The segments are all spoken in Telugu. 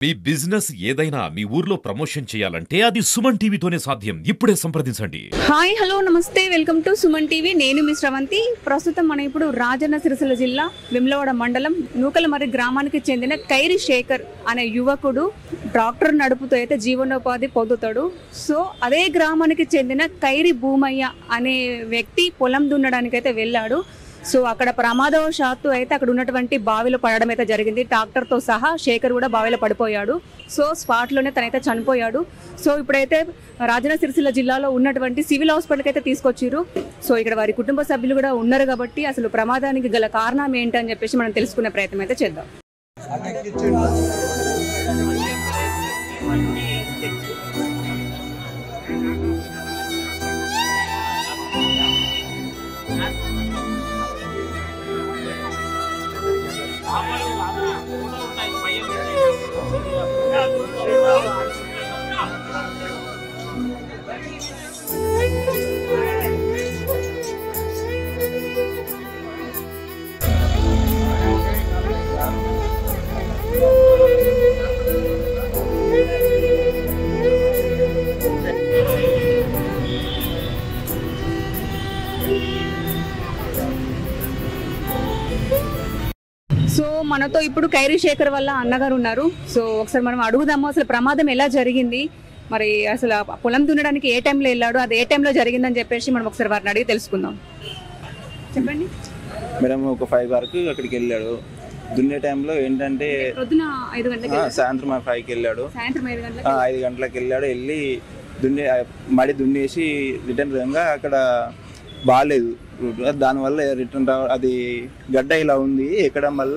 మీ బిజినెస్ ఏదైనా మీ ఊర్లో ప్రమోషన్ చేయాలంటే అది సుమన్ టీవీతోనే సాధ్యం ఇప్పుడే సంప్రదించండి హాయ్ హలో నమస్తే వెల్కమ్ టు సుమన్ టీవీ నేను మీ శ్రవంతి ప్రస్తుతం మనం ఇప్పుడు రాజన్న సిరిసిల్ల జిల్లా విమ్లవాడ మండలం నూకలమర్రి గ్రామానికి చెందిన కైరి శేఖర్ అనే యువకుడు ట్రాక్టర్ నడుపుతూ అయితే జీవనోపాధి పొందుతాడు సో అదే గ్రామానికి చెందిన కైరి భూమయ్య అనే వ్యక్తి పొలం దున్నడానికి అయితే వెళ్ళాడు సో అక్కడ ప్రమాదవశాత్తు అయితే అక్కడ ఉన్నటువంటి బావిలో పడడం అయితే జరిగింది ట్రాక్టర్తో సహా శేఖర్ కూడా బావిలో పడిపోయాడు సో స్పాట్లోనే తనైతే చనిపోయాడు సో ఇప్పుడైతే రాజన్న సిరిసిల్ల జిల్లాలో ఉన్నటువంటి సివిల్ హాస్పిటల్కి అయితే తీసుకొచ్చిర్రు సో ఇక్కడ వారి కుటుంబ సభ్యులు కూడా ఉన్నారు కాబట్టి అసలు ప్రమాదానికి గల కారణం ఏంటని చెప్పేసి మనం తెలుసుకునే ప్రయత్నం అయితే చేద్దాం సో మనతో ఇప్పుడు కైరీ శేఖర్ వల్ల అన్నగారు ఉన్నారు సో ఒకసారి మనం అడుగుదాము అసలు ప్రమాదం ఎలా జరిగింది మరి అసలు ఆ పొలం దున్నడానికి ఏ టైంలో వెళ్ళాడు అది ఏ టైంలో జరిగిందని చెప్పేసి మనం ఒకసారి వారిని అడిగి తెలుసుకుందాం చెప్పండి మేడం ఒక ఫైవ్ వరకు అక్కడికి వెళ్ళాడు దున్నే టైంలో ఏంటంటే పొద్దున ఐదు గంటలకు ఆ, వెళ్ళాడు. సాయంత్రం ఆ ఫైవ్కి వెళ్ళాడు సాయంత్రం ఐదు ఆ, గంటలకు ఐదు గంటలకు వెళ్ళాడు వెళ్ళి దున్నే మడి దున్నేసి రిటర్న్ రాగా అక్కడ బాగాలేదు దానివల్ల రిటర్న్ రా అది గడ్డ ఇలా ఉంది ఎక్కడం వల్ల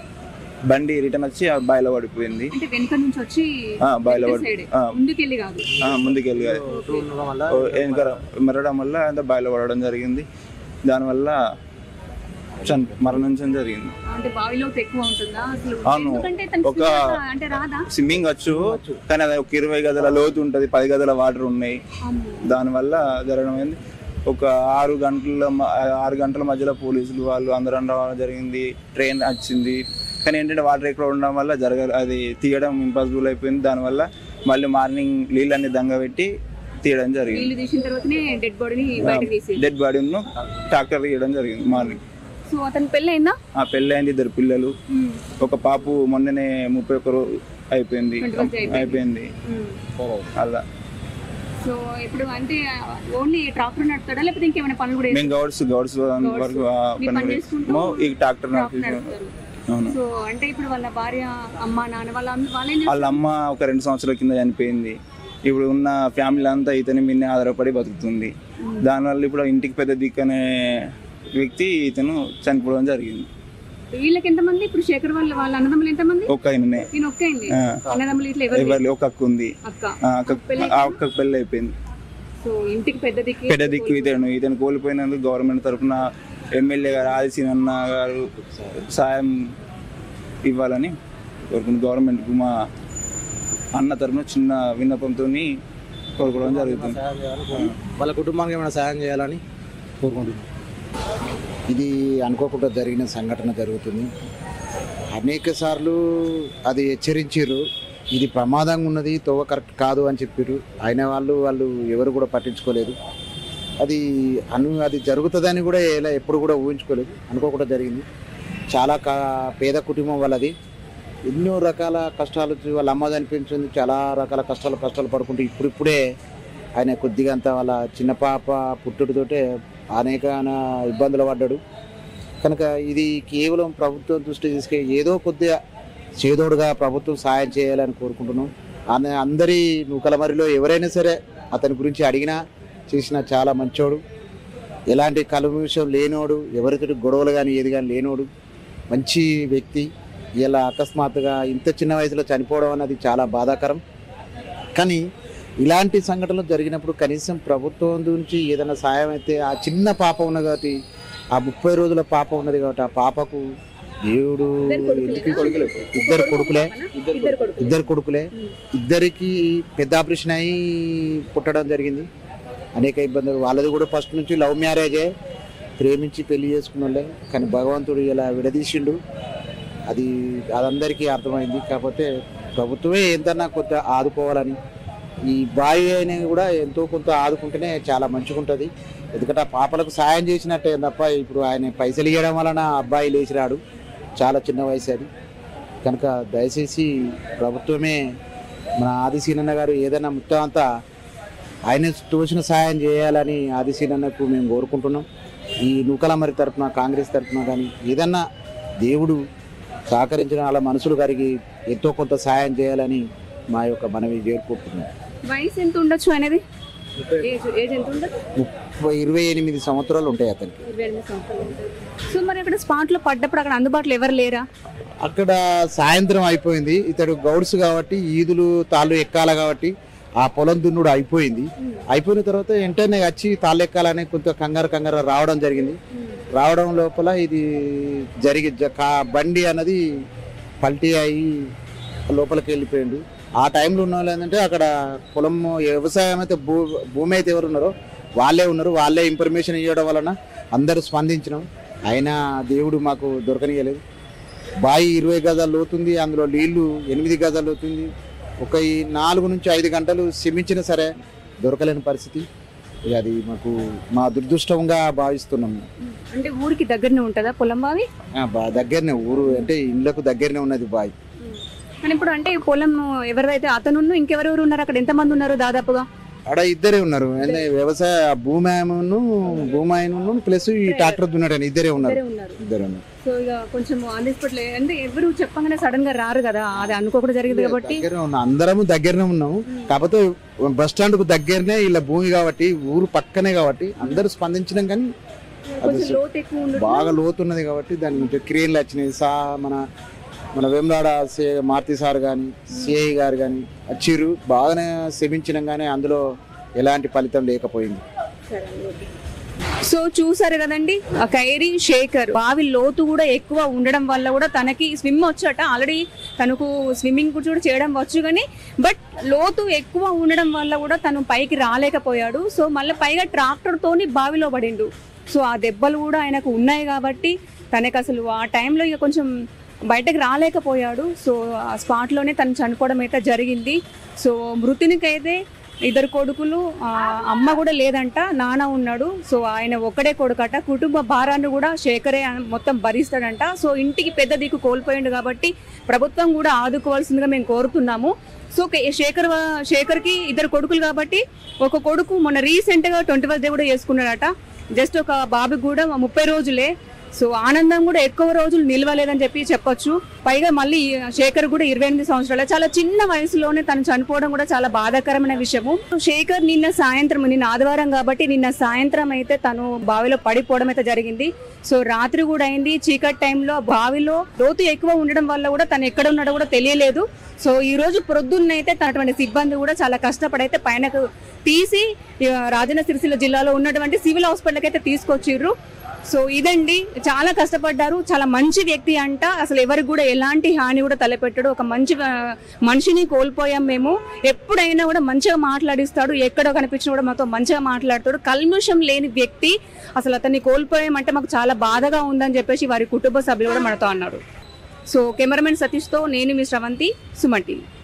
బండి రిటర్న్ వచ్చి ఆ బాయిలో పడిపోయింది అంటే వెనుక నుంచి వచ్చి ఆ, బాయిలో వెనక పడి సైడే. ఆ, ముందుకెళ్ళి కాదు ఆ, ముందుకెళ్ళి ఓ, వెనక మెరడం వల్ల అంత బాయిలో పడడం జరిగింది దానివల్ల చన్ మరణించడం జరిగింది అంటే బావిలో ఎక్కువ ఉంటుందా అసలు అవును. ఎందుకంటే తనకి ఒక- స్విమ్మింగ్ అంటే రాదా స్విమ్మింగ్ వచ్చు కానీ అది ఒక ఇరవై గదుల లోతు ఉంటుంది పది గదుల వాటర్ ఉన్నాయి అమ్మో. దానివల్ల జరగడం అయింది ఒక ఆరు గంటల మ- ఆరు గంటల మధ్యలో పోలీసులు వాళ్ళు అందరం రావడం జరిగింది ట్రైన్ వచ్చింది కానీ ఏంటంటే వాటర్ ఎక్కువ ఉండడం వల్ల జరగ అది తీయడం ఇంపాసిబుల్ అయిపోయింది దానివల్ల మళ్ళీ మార్నింగ్ నీళ్ళన్ని దంగబెట్టి తీయడం జరిగింది నీళ్లు తీసిన తర్వాతనే డెడ్ బాడీని బయటకు తీసి డెడ్ బాడీను ట్రాక్టర్ తీయడం జరిగింది మార్నింగ్ సో అతని పెళ్ళి అయిందా ఆ పెళ్ళైంది ఇద్దరు పిల్లలు ఒక పాపు మొన్ననే ముప్పై ఒక్క రోజు అయిపోయింది ట్వంటీ ఫస్ట్ అయిపోయింది. అయిపోయింది అలా సో ఇప్పుడు అంటే ఓన్లీ ట్రాక్టర్ నడుపుతాడా లేకపోతే ఇంకేమైనా పనులు కూడా మేము గౌడ్స్ గౌడ్స్ వరకు ఆ మీ పని పని చేసుకుంటూ చేస్తున్నాము. ఈ ట్రాక్టర్ ట్రాక్టర్ నడిపిస్తున్నాము. నడుపుతారు అవును సో అంటే ఇప్పుడు వాళ్ళ భార్య అమ్మ నాన్న వాళ్ళ అమ్మ- వాళ్ళు ఏం వాళ్ళ అమ్మ ఒక రెండు సంవత్సరాల కింద చనిపోయింది ఇప్పుడు ఉన్న ఫ్యామిలీ అంతా ఇతని మీదనే ఆధారపడి బతుకుతుంది దానివల్ల ఇప్పుడు ఇంటికి పెద్ద దిక్కనే వ్యక్తి ఇతను చనిపోవడం జరిగింది చేస్తారు? వీళ్ళకి ఎంతమంది ఇప్పుడు శేఖర్ వాళ్ళ వాళ్ళ అన్నదమ్ములు ఎంతమంది ఒక్క ఆయననే ఈయన ఒక్క అయింది ఆ. అన్నదమ్ములు ఇట్లా ఎవరు ఎవరి ఒక అక్క ఉంది అక్క ఆ అక్క ఆ అక్కకు పెళ్ళి అయిపోయింది సో ఇంటికి పెద్ద దిక్కు పెద్ద దిక్కు ఇతను ఇతను కోల్పోయినందుకు గవర్నమెంట్ తరఫున ఎమ్మెల్యే గారు ఆదిశీనన్న గారు సాయం ఇవ్వాలని కోరుకుంది గవర్నమెంట్కు మా అన్న తరఫున చిన్న విన్నపంతో కోరుకోవడం జరుగుతుంది వాళ్ళ కుటుంబానికి ఏమైనా సాయం చేయాలని కోరుకుంటున్నాను ఇది అనుకోకుండా జరిగిన సంఘటన జరుగుతుంది అనేక సార్లు అది హెచ్చరించారు ఇది ప్రమాదంగా ఉన్నది తోవ కరెక్ట్ కాదు అని చెప్పారు అయిన వాళ్ళు వాళ్ళు ఎవరు కూడా పట్టించుకోలేదు అది అను అది జరుగుతుందని కూడా ఎలా ఎప్పుడు కూడా ఊహించుకోలేదు అనుకోకుండా జరిగింది చాలా కా పేద కుటుంబం వాళ్ళది ఎన్నో రకాల కష్టాలు వచ్చి వాళ్ళ అమ్మ చనిపించింది చాలా రకాల కష్టాలు కష్టాలు పడుకుంటూ ఇప్పుడిప్పుడే ఆయన కొద్దిగా అంత వాళ్ళ చిన్న పాప పుట్టుడితోటే అనేక ఇబ్బందులు పడ్డాడు కనుక ఇది కేవలం ప్రభుత్వం దృష్టి తీసుకే ఏదో కొద్దిగా చేదోడుగా ప్రభుత్వం సాయం చేయాలని కోరుకుంటున్నాం ఆయన అందరి నూకలమరిలో ఎవరైనా సరే అతని గురించి అడిగినా చేసిన చాలా మంచోడు ఎలాంటి కలుషం లేనోడు ఎవరితో గొడవలు కానీ ఏది కానీ లేనోడు మంచి వ్యక్తి ఇలా అకస్మాత్తుగా ఇంత చిన్న వయసులో చనిపోవడం అన్నది చాలా బాధాకరం కానీ ఇలాంటి సంఘటనలు జరిగినప్పుడు కనీసం ప్రభుత్వం నుంచి ఏదైనా సాయం అయితే ఆ చిన్న పాప ఉన్నది కాబట్టి ఆ ముప్పై రోజుల పాప ఉన్నది కాబట్టి ఆ పాపకు దేవుడు ఎందుకు ఇద్దరు కొడుకులే ఇద్దరు కొడుకులు ఇద్దరు కొడుకులే ఇద్దరికి పెద్ద ఆపరేషన్ అయి పుట్టడం జరిగింది అనేక ఇబ్బందులు వాళ్ళది కూడా ఫస్ట్ నుంచి లవ్ మ్యారేజే ప్రేమించి పెళ్లి చేసుకున్న వాళ్ళే కానీ భగవంతుడు ఇలా విడదీసిండు అది అదందరికీ అర్థమైంది కాకపోతే ప్రభుత్వమే ఎంతన్నా కొంత ఆదుకోవాలని ఈ బావి అనేది కూడా ఎంతో కొంత ఆదుకుంటేనే చాలా మంచిగా ఉంటుంది ఎందుకంటే ఆ పాపలకు సాయం చేసినట్టే తప్ప ఇప్పుడు ఆయన పైసలు ఇవ్వడం వలన ఆ అబ్బాయి లేచిరాడు చాలా చిన్న వయసు అది కనుక దయచేసి ప్రభుత్వమే మన ఆదిశీనన్న గారు ఏదైనా మొత్తం అంతా ఆయన తోచిన సాయం చేయాలని ఆదిశీనన్నకు మేము కోరుకుంటున్నాం ఈ నూకలమరి తరపున కాంగ్రెస్ తరపున కానీ ఏదన్నా దేవుడు సహకరించిన వాళ్ళ మనసులు గారికి ఎంతో కొంత సాయం చేయాలని మా యొక్క మనవి చేరుకుంటున్నాం వయసు ఎంత ఉండొచ్చు అనేది ఏజ్ ఏజ్ ఎంత ఉండదు ముప్పై ఇరవై ఎనిమిది సంవత్సరాలు ఉంటాయి అతనికి ఇరవై ఎనిమిది సంవత్సరాలు ఉంటుంది. సో మరి అక్కడ స్పాట్ లో పడ్డప్పుడు అక్కడ అందుబాటులో ఎవరు లేరా అక్కడ సాయంత్రం అయిపోయింది ఇతడు గౌడ్స్ కాబట్టి ఈదులు తాళ్ళు ఎక్కాల కాబట్టి ఆ పొలం దున్నుడు అయిపోయింది అయిపోయిన తర్వాత వెంటనే వచ్చి తాళ్ళు ఎక్కాలని కొంత కంగారు కంగారు రావడం జరిగింది రావడం లోపల ఇది జరిగి జ- కా- బండి అన్నది పల్టీ అయ్యి లోపలికి వెళ్ళిపోయిండు ఆ టైంలో ఉన్న వాళ్ళు ఏంటంటే అక్కడ పొలం వ్యవసాయం అయితే భూ భూమి అయితే ఎవరు ఉన్నారో వాళ్ళే ఉన్నారు వాళ్ళే ఇన్ఫర్మేషన్ ఇవ్వడం వలన అందరూ స్పందించినాం అయినా దేవుడు మాకు దొరకనియలేదు బావి ఇరవై గజాలు లోతుంది అందులో నీళ్లు ఎనిమిది గజాలు లోతుంది ఒక ఈ నాలుగు నుంచి ఐదు గంటలు శ్రమించినా సరే దొరకలేని పరిస్థితి ఇక అది మాకు మా దురదృష్టంగా భావిస్తున్నాం అంటే ఊరికి దగ్గరనే ఉంటుందా పొలం బావి ఆ, బా- దగ్గరనే ఊరు అంటే ఇళ్ళకు దగ్గరనే ఉన్నది బావి కానీ ఇప్పుడు అంటే ఈ పొలం ఎవరిదైతే అతను ఇంకెవరెవరు ఉన్నారు అక్కడ ఎంతమంది ఉన్నారు దాదాపుగా ఆడ ఇద్దరే ఉన్నారు అంటే వ్యవసాయ భూమి ఆయనను భూమి ఆయనను ప్లస్ ఈ ట్రాక్టర్ దున్నాడు ఇద్దరే ఉన్నారు ఇద్దరే ఉన్నారు ఇద్దరే ఉన్నారు సో ఇక కొంచెం అన్ఎక్స్పెక్ట్ అంటే ఎవరు చెప్పగానే సడన్ గా రారు కదా అది అనుకోకుండా జరిగింది కాబట్టి దగ్గరే ఉన్నాం అందరము దగ్గరనే ఉన్నాము కాకపోతే బస్ స్టాండ్ కు దగ్గరనే ఇలా భూమి కాబట్టి ఊరు పక్కనే కాబట్టి అందరూ స్పందించడం కానీ కొంచెం అది లోతు ఎక్కువ ఉండదు బాగా లోతున్నది కాబట్టి దాని నుంచి క్రేన్లు వచ్చినాయి సా మన మన వేమలాడ సి మారుతి సార్ కానీ సిఐ గారు కానీ వచ్చిర్రు బాగానే శ్రమించడం కానీ అందులో ఎలాంటి ఫలితం లేకపోయింది సో చూసారు కదండి ఆ ఖైరీ శేఖర్ బావి లోతు కూడా ఎక్కువ ఉండడం వల్ల కూడా తనకి స్విమ్ వచ్చట ఆల్రెడీ తనకు స్విమ్మింగ్ కూడా చేయడం వచ్చు కానీ బట్ లోతు ఎక్కువ ఉండడం వల్ల కూడా తను పైకి రాలేకపోయాడు సో మళ్ళీ పైగా ట్రాక్టర్ తోని బావిలో పడిండు సో ఆ దెబ్బలు కూడా ఆయనకు ఉన్నాయి కాబట్టి తనకు అసలు ఆ టైంలో ఇక కొంచెం బయటకు రాలేకపోయాడు సో ఆ స్పాట్లోనే తను చనిపోవడం అయితే జరిగింది సో మృతునికైతే ఇద్దరు కొడుకులు ఆ, అమ్మ కూడా లేదంట నాన్న ఉన్నాడు సో ఆయన ఒక్కడే కొడుకట కుటుంబ భారాన్ని కూడా శేఖరే మొత్తం భరిస్తాడంట సో ఇంటికి పెద్ద దిక్కు కోల్పోయిండు కాబట్టి ప్రభుత్వం కూడా ఆదుకోవాల్సిందిగా మేము కోరుతున్నాము సో కే- శేఖర్ వా- శేఖర్కి ఇద్దరు కొడుకులు కాబట్టి ఒక కొడుకు మొన్న రీసెంట్గా ట్వంటీ ఫస్ట్ డే కూడా చేసుకున్నాడట జస్ట్ ఒక బాబుకి కూడా ముప్పై రోజులే సో ఆనందం కూడా ఎక్కువ రోజులు నిలవలేదని చెప్పి చెప్పొచ్చు పైగా మళ్ళీ శేఖర్ కూడా ఇరవై ఎనిమిది సంవత్సరాలు చాలా చిన్న వయసులోనే తను చనిపోవడం కూడా చాలా బాధాకరమైన విషయము శేఖర్ నిన్న సాయంత్రం నిన్న ఆదివారం కాబట్టి నిన్న సాయంత్రం అయితే తను బావిలో పడిపోవడం అయితే జరిగింది సో రాత్రి కూడా అయింది చీకటి టైంలో బావిలో లోతు ఎక్కువ ఉండడం వల్ల కూడా తను ఎక్కడ ఉన్నాడో కూడా తెలియలేదు సో ఈ రోజు ప్రొద్దున్నైతే తనటువంటి సిబ్బంది కూడా చాలా కష్టపడైతే పైనకు తీసి ఇక రాజన్న సిరిసిల్ల జిల్లాలో ఉన్నటువంటి సివిల్ హాస్పిటల్కి అయితే తీసుకొచ్చిర్రు సో ఇదండి చాలా కష్టపడ్డారు చాలా మంచి వ్యక్తి అంట అసలు ఎవరికి కూడా ఎలాంటి హాని కూడా తలపెట్టాడు ఒక మంచి ఆ, మనిషిని కోల్పోయాం మేము ఎప్పుడైనా కూడా మంచిగా మాట్లాడిస్తాడు ఎక్కడో కనిపించినా కూడా మాతో మంచిగా మాట్లాడతాడు కల్ముషం లేని వ్యక్తి అసలు అతన్ని కోల్పోయామంటే మాకు చాలా బాధగా ఉందని చెప్పేసి వారి కుటుంబ సభ్యులు కూడా మనతో అన్నారు సో కెమెరామెన్ సతీష్తో నేను మీ శ్రవంతి సుమన్ టీవీ